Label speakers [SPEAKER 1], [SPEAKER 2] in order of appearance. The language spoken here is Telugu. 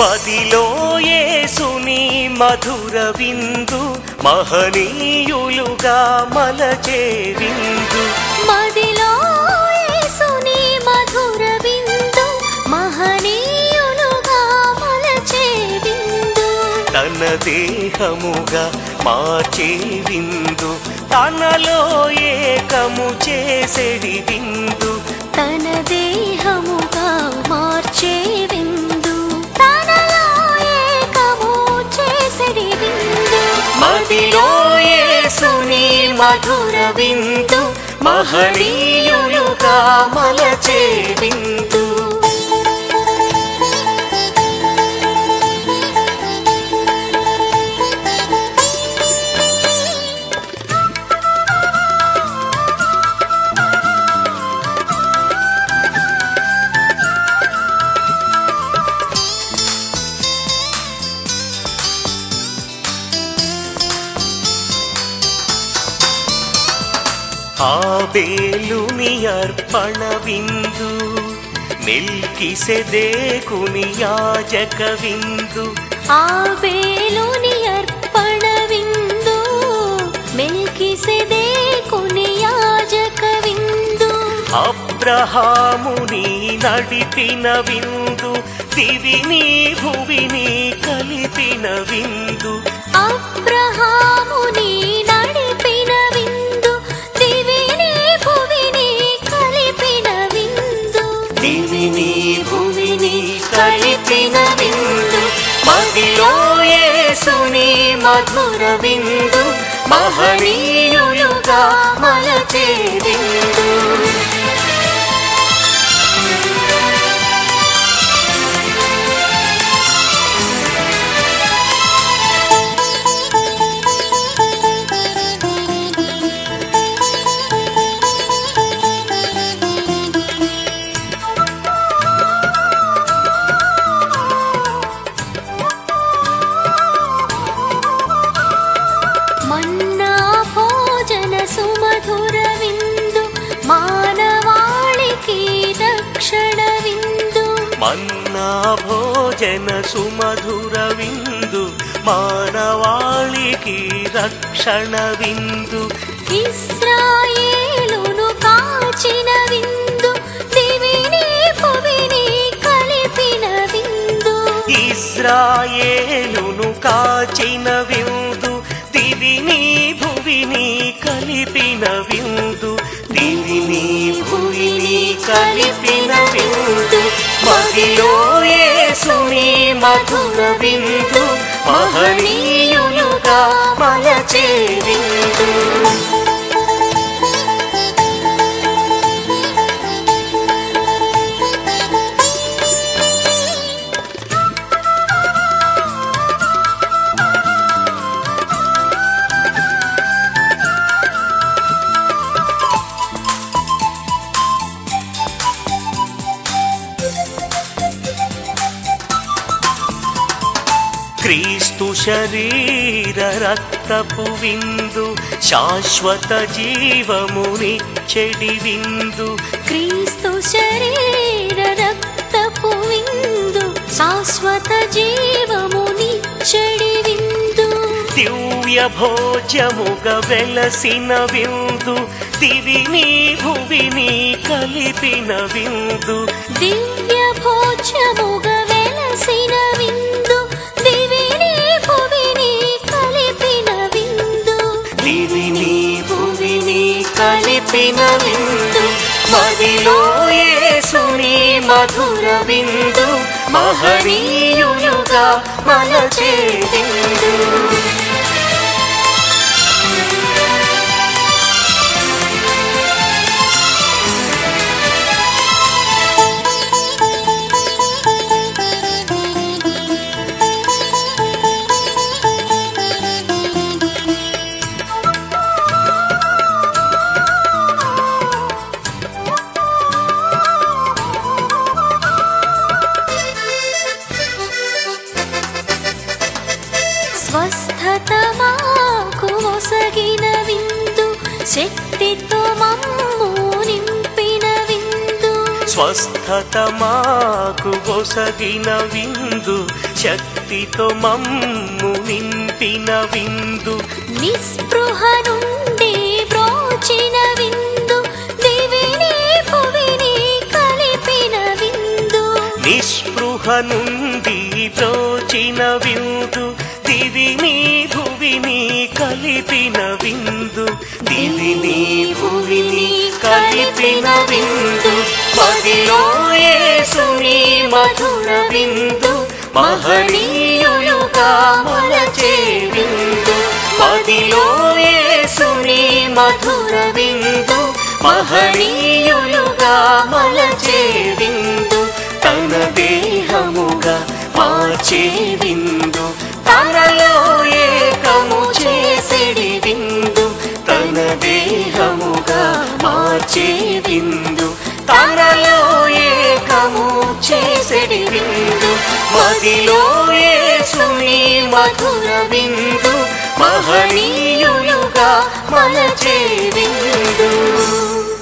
[SPEAKER 1] మదిలో యేసుని మధుర విందు మహనీయులుగా మలచే విందు
[SPEAKER 2] మదిలో యేసుని మధుర విందు మహనీయులుగా మలచే విందు
[SPEAKER 1] తన దేహముగా మార్చే విందు తనలో ఏకము చేసేడి విందు
[SPEAKER 2] తన దేహముగా మార్చే విందు తనలో ఏకము చేసడి విందు
[SPEAKER 1] మదిలో యేసుని మధుర విందు మహనీయులుగా మలచే విందు ఆబేలుని అర్పణ విందు మెల్కిసెదేకుని యాజక విందు
[SPEAKER 2] ఆబేలుని అర్పణ విందు మెల్కిసెదేకుని యాజక విందు
[SPEAKER 1] అబ్రహాముని నడిపిన విందు దివిని భువిని కలిపిన విందు
[SPEAKER 2] అబ్రహాముని నడిపిన విందు దివిని భువిని కలిపిన విందు
[SPEAKER 1] దివిని భువిని కలిపిన విందు మదిలో యేసుని మధుర విందు మహనీయులుగా మలచే విందు
[SPEAKER 2] మన్నా భోజన సుమధుర విందు మానవాళికి రక్షణ విందు
[SPEAKER 1] మన్నా భోజన సుమధుర విందు మానవాళికి రక్షణ విందు
[SPEAKER 2] ఇస్రాయేలును కాచిన విందు దివిని భువిని కలిపిన విందు
[SPEAKER 1] ఇస్రాయేలును కాచిన విందు దివిని భువిని కలిపిన విందు దివిని భువిని కలిపిన విందు మదిలో యేసుని మధుర విందు మహనీయులుగా మలచే విందు క్రీస్తు శరీర రక్తపు విందు శాశ్వత జీవమునిచ్చెడి విందు
[SPEAKER 2] క్రీస్తు శరీర రక్తపు విందు శాశ్వత జీవముని చెడి విందు
[SPEAKER 1] దివ్య భోజముగ వెలసిన విందు దివిని భువిని కలిపిన విందు
[SPEAKER 2] దివ్య భోజముగ వెలసిన విందు దివిని భువిని కలిపిన విందు
[SPEAKER 1] దివిని భువిని కలిపిన విందు మదిలో యేసుని మధుర విందు మహనీయులుగా మలచే విందు
[SPEAKER 2] స్వస్థత మాకు ఒసగిన విందు శక్తితో మమ్ము నింపిన విందు
[SPEAKER 1] స్వస్థత మాకు ఒసగిన విందు శక్తితో మమ్ము నింపిన విందు
[SPEAKER 2] నిస్పృహ నుండి బ్రోచిన విందు దివిని భువిని కలిపిన విందు
[SPEAKER 1] నిస్పృహ నుండి ప్రోచిన విందు దివిని భువిని కలిపిన విందు దివిని భువిని కలిపిన విందు మదిలో యేసుని మధుర విందు మహనీయులుగా మలచే విందు మదిలో యేసుని మధుర విందు మహనీయులుగా మలచే విందు తన దేహముగా మార్చే విందు తనలో ఏకము చేసెడి విందు తన దేహముగా మార్చే విందు తనలో ఏకము చేసెడి విందు మదిలో యేసుని మధుర విందు మహనీయులుగా మలచే విందు